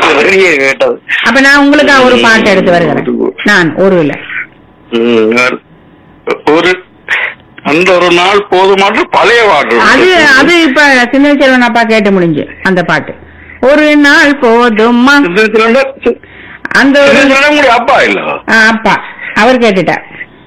வெளியே கேட்டது அப்ப நான் உங்களுக்காக ஒரு பாட்டு எடுத்து வருகிறேன் நான் ஒருவில ம், ஒரு அந்த ஒரு நாள் போதுமாற்று பழைய பாட்டு அது அது இப்ப சின்ன செல்வன் அப்பா கேட்டு முடிஞ்சு அந்த பாட்டு ஒரு நாள் போதுமா அந்த ஒரு சின்னத்திரண்ட அப்பா இல்ல ஆ, அப்பா அவர் கேட்டுட்டார்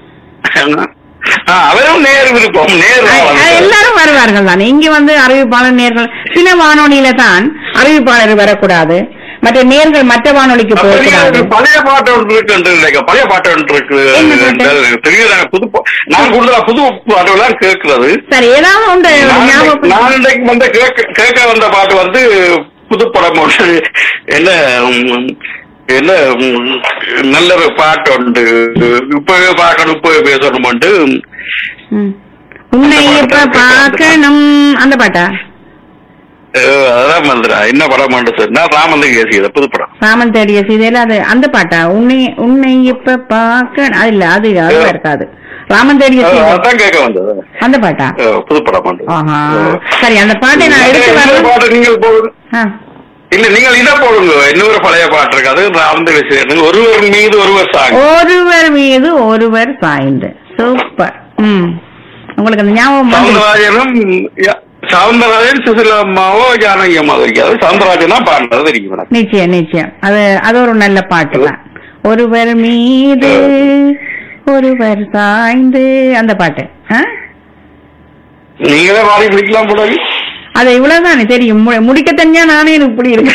ஆ, அவரும் நேர் விருப்பம் நேர் அ- அ- எல்லாரும் வருவார்கள் தான் இங்க வந்து அறிவிப்பாளர் நேர்கள் சில வானொலியில தான் அறிவிப்பாளர் வரக்கூடாது மற்ற நேர்கள் மற்ற வானொலிக்கு அப்ப நீங்க போகக்கூடாது ஒரு பழைய பாட்டு ஒன்று இருக்கு என்று நினைக்கிறேன். பழைய பாட்டு ஒன்று இருக்கு என்ன பாட்டு? தெரியுது புது பா- நான் கூடுதலா புது பாட்டுலாம் கேட்கிறது சரி ஏதாவது உண்டு நான் ஞாபகம் நான் இன்றைக்கு வந்து கேட்க கேட்க வந்த பாட்டு வந்து புது படம் ஒன்று என்ன உம், என்ன உம், நல்ல ஒரு பாட்டு உண்டு இப்பவே பார்க்கணும் இப்பவே பேசணும் ம். உன்னை இப்ப பார்க்கணும் அந்த பாட்டா அதான் மந்திரா என்ன படம் உண்டு சார் நான் ராமந்தன் பேசியது புது படம் ராமன் தேடிய சீதையில அது அந்த பாட்டா உன்னை உன்னை இப்ப பார்க்க அது இல்ல அது அது இருக்காது ராமன் தேடிய அஹ், சீதை அதான் கேட்க வந்தது அந்த பாட்டா அஹ், புது படம் உண்டு ஆஹா அஹ். சரி அந்த பாட்டை நான் எடுத்து இன்னொரு வரேன் பாட்டு நீங்கள் போடுங்க ஆ. இல்ல நீங்கள் இதை போடுங்க இன்னொரு பழைய பாட்டு இருக்கு அது ராமந்தன் பேசியது ஒருவர் மீது ஒருவர் சாங் ஒருவர் மீது ஒருவர் சாய்ந்து சூப்பர் ம் உங்களுக்கு அந்த ஞாபகம் வந்து- சவுந்தரராஜனும் ய- சவுந்தரராஜன் சுசிலா அம்மாவோ ஜானகி அம்மாவோ இருக்காது சவுந்தரராஜன் தான் பாடுறது தெரியும் எனக்கு நிச்சயம் நிச்சயம் அது அது ஒரு நல்ல பாட்டு தான் ஒருவர் மீது ஒருவர் சாய்ந்து அந்த பாட்டு ஆ? நீங்களே பாடி பிடிக்கலாம் போடாது அது இவ்வளவுதானே தெரியும் மு- முடிக்க தெரிஞ்சா நானே எனக்கு இப்படி இருக்கு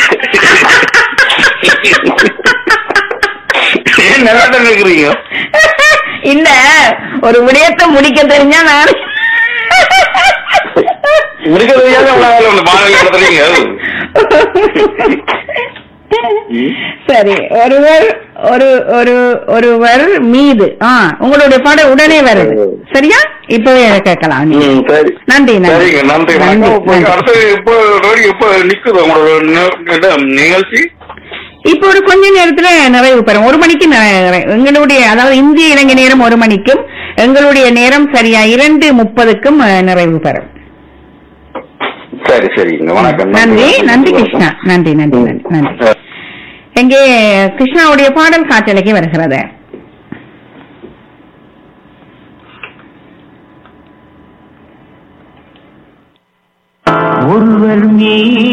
ஏன் நல்லா தான் இருக்கிறீங்க இல்ல ஒரு விடயத்தை முடிக்க தெரிஞ்சா நானே முடிக்க தெரியாத உலகம் உள்ள மாணவி நடத்துறீங்க சரி ஒருவர் ஒரு ஒரு ஒருவர் மீது ஆ உங்களுடைய பாடம் உடனே வருது சரியா இப்பவே கேட்கலாம் நீங்க. ம், சரி நன்றி நன்றி சரிங்க நன்றி வணக்கம். இப்போ நன்றி. அடுத்து இப்போ ரேடியோ இப்போ நிக்குது உங்களோட நி- இது நிகழ்ச்சி இப்போ ஒரு கொஞ்ச நேரத்துல நிறைவு பெறும் ஒரு மணிக்கு நிறைவு- எங்களுடைய அதாவது இந்திய இலங்கை நேரம் ஒரு மணிக்கும் எங்களுடைய நேரம் சரியா இரண்டு முப்பதுக்கும் அஹ், நிறைவு பெறும் சரி சரிங்க வணக்கம் நன்றி நன்றி கிருஷ்ணா நன்றி நன்றி நன்றி நன்றி அஹ், எங்கே கிருஷ்ணாவுடைய பாடல் காற்றலைக்கு வருகிறது ஒருவர் மீது